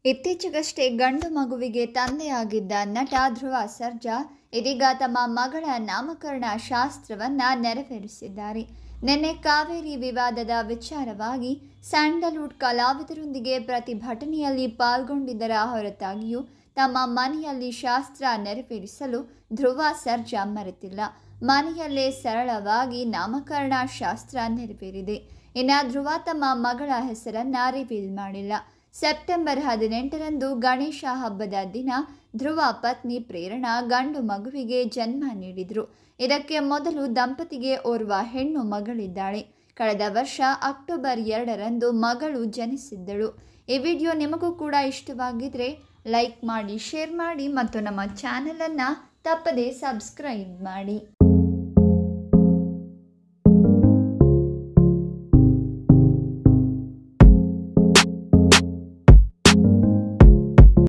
ಇತ್ತೀಚೆಗಷ್ಟೇ ಗಂಡು ಮಗುವಿಗೆ ತಂದೆಯಾಗಿದ್ದ ನಟ ಧ್ರುವ ಸರ್ಜಾ ಇದೀಗ ತಮ್ಮ ಮಗಳ ನಾಮಕರಣ ಶಾಸ್ತ್ರವನ್ನ ನೆರವೇರಿಸಿದ್ದಾರೆ ನಿನ್ನೆ ಕಾವೇರಿ ವಿವಾದದ ವಿಚಾರವಾಗಿ ಸ್ಯಾಂಡಲ್ವುಡ್ ಕಲಾವಿದರೊಂದಿಗೆ ಪ್ರತಿಭಟನೆಯಲ್ಲಿ ಪಾಲ್ಗೊಂಡಿದ್ದರ ಹೊರತಾಗಿಯೂ ತಮ್ಮ ಮನೆಯಲ್ಲಿ ಶಾಸ್ತ್ರ ನೆರವೇರಿಸಲು ಧ್ರುವ ಸರ್ಜಾ ಮರೆತಿಲ್ಲ ಮನೆಯಲ್ಲೇ ಸರಳವಾಗಿ ನಾಮಕರಣ ಶಾಸ್ತ್ರ ನೆರವೇರಿದೆ ಇನ್ನು ಧ್ರುವ ತಮ್ಮ ಮಗಳ ಹೆಸರನ್ನ ರಿವೀಲ್ ಮಾಡಿಲ್ಲ ಸೆಪ್ಟೆಂಬರ್ ಹದಿನೆಂಟರಂದು ಗಣೇಶ ಹಬ್ಬದ ದಿನ ಧ್ರುವ ಪತ್ನಿ ಪ್ರೇರಣಾ ಗಂಡು ಮಗುವಿಗೆ ಜನ್ಮ ನೀಡಿದ್ರು ಇದಕ್ಕೆ ಮೊದಲು ದಂಪತಿಗೆ ಓರ್ವ ಹೆಣ್ಣು ಮಗಳಿದ್ದಾಳೆ ಕಳೆದ ವರ್ಷ ಅಕ್ಟೋಬರ್ ಎರಡರಂದು ಮಗಳು ಜನಿಸಿದ್ದಳು ಈ ವಿಡಿಯೋ ನಿಮಗೂ ಕೂಡ ಇಷ್ಟವಾಗಿದ್ರೆ ಲೈಕ್ ಮಾಡಿ ಶೇರ್ ಮಾಡಿ ಮತ್ತು ನಮ್ಮ ಚಾನಲನ್ನು ತಪ್ಪದೇ ಸಬ್ಸ್ಕ್ರೈಬ್ ಮಾಡಿ